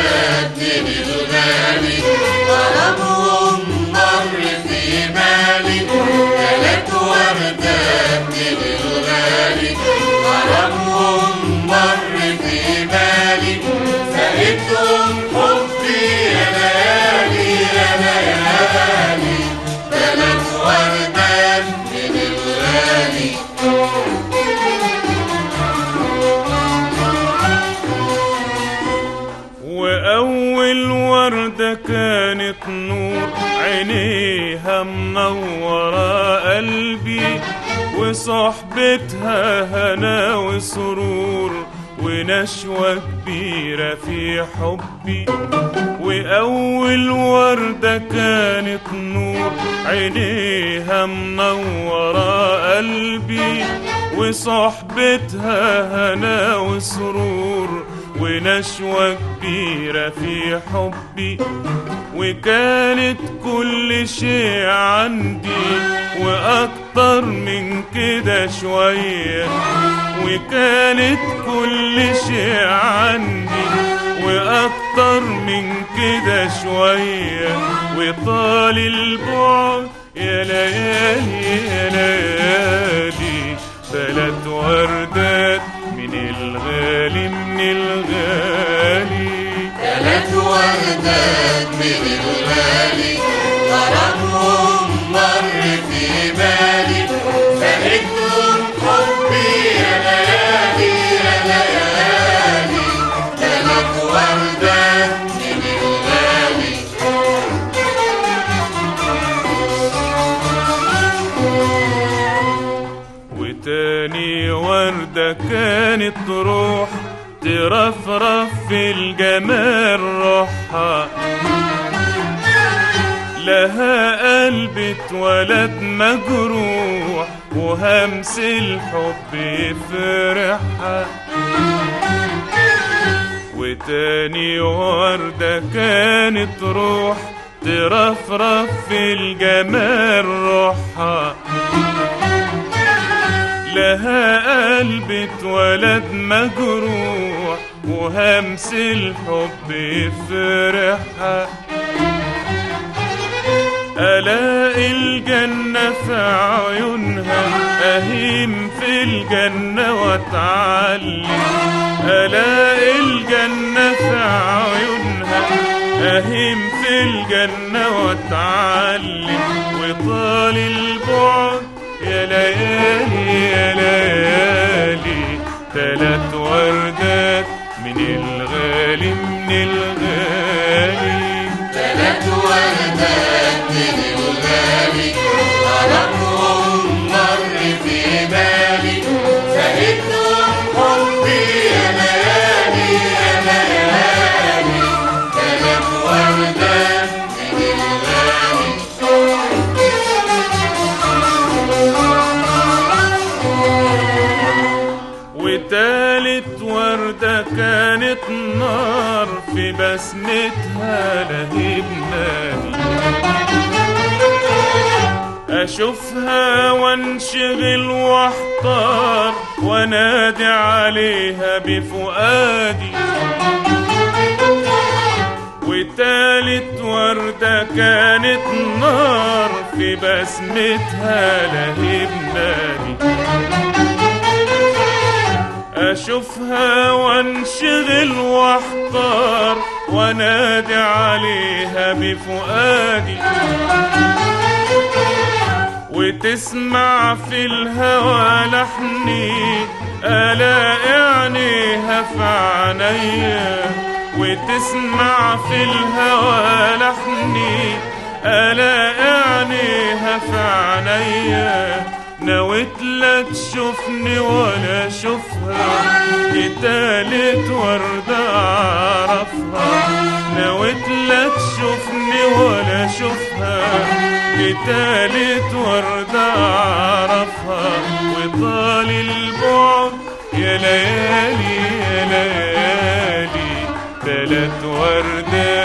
وردات من الغالي غرامهم مر في بالي ثلاث وردات من الغالي غرامهم مر في بالي سألتهم حبي يا ليالي يا ليالي ثلاث وردات من الغالي وأول وردة كانت نور عينيها منورة قلبي وصحبتها هنا وسرور ونشوة كبيرة في حبي وأول وردة كانت نور عينيها منورة قلبي وصحبتها هنا وسرور ونشوة كبيرة في حبي وكانت كل شيء عندي وأكتر من كده شوية وكانت كل شيء عندي وأكتر من كده شوية وطال البعد يا ليالي يا ليالي ثلاث وردات من الغالي من الغالي ثلاث وردات من الغالي غرامهم مر في بالي سألتهم حبي يا ليالي يا ليالي ثلاث وردات من الغالي وتاني وردة كانت تروح ترفرف في الجمال روحها لها قلب اتولد مجروح وهمس الحب يفرحها وتاني وردة كانت تروح ترفرف في الجمال روحها لها قلب اتولد مجروح وهمس الحب يفرحها ألاقي الجنة في عيونها أهيم في الجنة وأتعلم ألاقي الجنة في عيونها أهيم في الجنة وأتعلم وطال البعد يا ليالي يا ليالي ثلاث وردات من الغالي من الغالي ثلاث وردات من الغالي غرامهم مر في بالي سألتهم حبي يا ليالي يا ليالي ثلاث وردات من الغالي وتالت وردة كانت نار في بسمتها لهبناني أشوفها وانشغل واحتار وانادي عليها بفؤادي وتالت وردة كانت نار في بسمتها لهبناني أشوفها وانشغل واحتار وانادي عليها بفؤادي وتسمع في الهوى لحني ألاقي عينيها في عينيا وتسمع في الهوى لحني ألاقي عينيها في عينيا نويت لا تشوفني ولا اشوفها دي تالت وردة اعرفها نويت لا تشوفني ولا اشوفها دي تالت وردة اعرفها وطال البعد يا ليالي يا ليالي تلات وردات